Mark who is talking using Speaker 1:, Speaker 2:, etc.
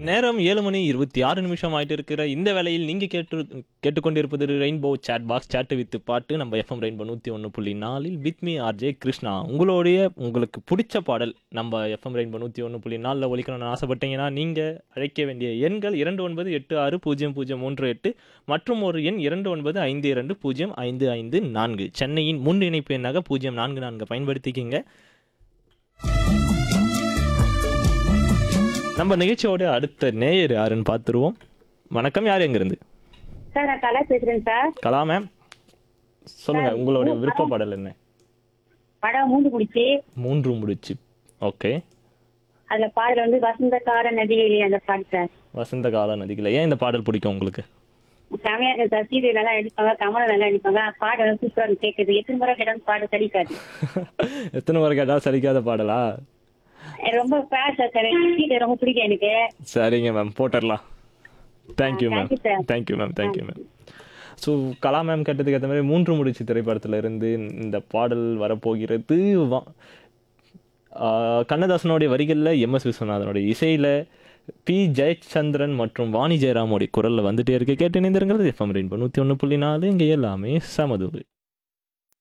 Speaker 1: நேரம் ஏழு மணி இருபத்தி ஆறு நிமிஷம் ஆயிட்டு இருக்கிற இந்த வேளையில் நீங்க கேட்டு கேட்டுக்கொண்டிருப்பது ரெயின்போ சேட் பாக்ஸ் சேட்டு வித்து பாட்டு நம்ம எஃப்எம் ரெயின்போ நூற்றி ஒன்று புள்ளி நாலில் வித் மீ ஆர்ஜே கிருஷ்ணா உங்களுடைய உங்களுக்கு பிடிச்ச பாடல் நம்ம எஃப்எம் ரெயின்போ நூற்றி ஒன்று புள்ளி நாலில் ஒழிக்கணும்னு ஆசைப்பட்டீங்கன்னா நீங்கள் அழைக்க வேண்டிய எண்கள் இரண்டு ஒன்பது எட்டு ஆறு பூஜ்ஜியம் பூஜ்ஜியம் மூன்று எட்டு மற்றும் ஒரு எண் இரண்டு ஒன்பது ஐந்து இரண்டு பூஜ்ஜியம் ஐந்து ஐந்து நான்கு சென்னையின் முன் இணைப்பு எண்ணாக பூஜ்ஜியம் நான்கு நான்கு பயன்படுத்திக்கிங்க நம்ம நிகழ்ச்சியோட அடுத்த நேயர் யாருன்னு பார்த்துருவோம் வணக்கம் யார் எங்கிருந்து
Speaker 2: சார் நான் கலா பேசுறேன் சார்
Speaker 1: கலா மேம் சொல்லுங்க உங்களுடைய விருப்ப பாடல் என்ன
Speaker 2: படம் மூந்து குடிச்சு
Speaker 1: மூன்று முடிச்சு ஓகே
Speaker 2: அதுல பாடல் வந்து வசந்த கார நதிகளே அந்த பாட்டு சார்
Speaker 1: வசந்த கால நதிகளை ஏன் இந்த பாடல் பிடிக்கும் உங்களுக்கு
Speaker 2: செமையா இருக்கு சார் சீரியல் நல்லா அடிப்பாங்க கமலம் நல்லா அடிப்பாங்க பாட்டு வந்து சூப்பரா இருக்கு கேட்குது எத்தனை முறை கேட்டாலும் பாட்டு கிடைக்காது
Speaker 1: எத்தனை முறை கேட்டால் சலிக்காத பாடலா
Speaker 2: ரொம்ப ஃபேஷா சார் சீரியல் ரொம்ப பிடிக்கும் எனக்கு
Speaker 1: சரிங்க மேம் போட்டுடலாம் thank you ma'am
Speaker 2: thank you, sir.
Speaker 1: Thank you ma'am thank you ma'am so Kala ma'am கேட்டதுக்கு ஏற்ற மாதிரி மூன்று முடிச்சு திரைப்படத்துல இருந்து இந்த பாடல் வரப்போகிறது வா ஆஹ் கண்ணதாசனுடைய வரிகளில் எம்எஸ் விஸ்வநாதனுடைய இசையில் பி ஜெயச்சந்திரன் மற்றும் வாணி ஜெயராமோடைய குரலில் வந்துட்டே இருக்கு கேட்டு இணைந்திருங்கிறது எஃப்எம் ரெயின்போ நூற்றி ஒன்று புள்ளி நாலு இங்கே எல்லாமே சமதுவு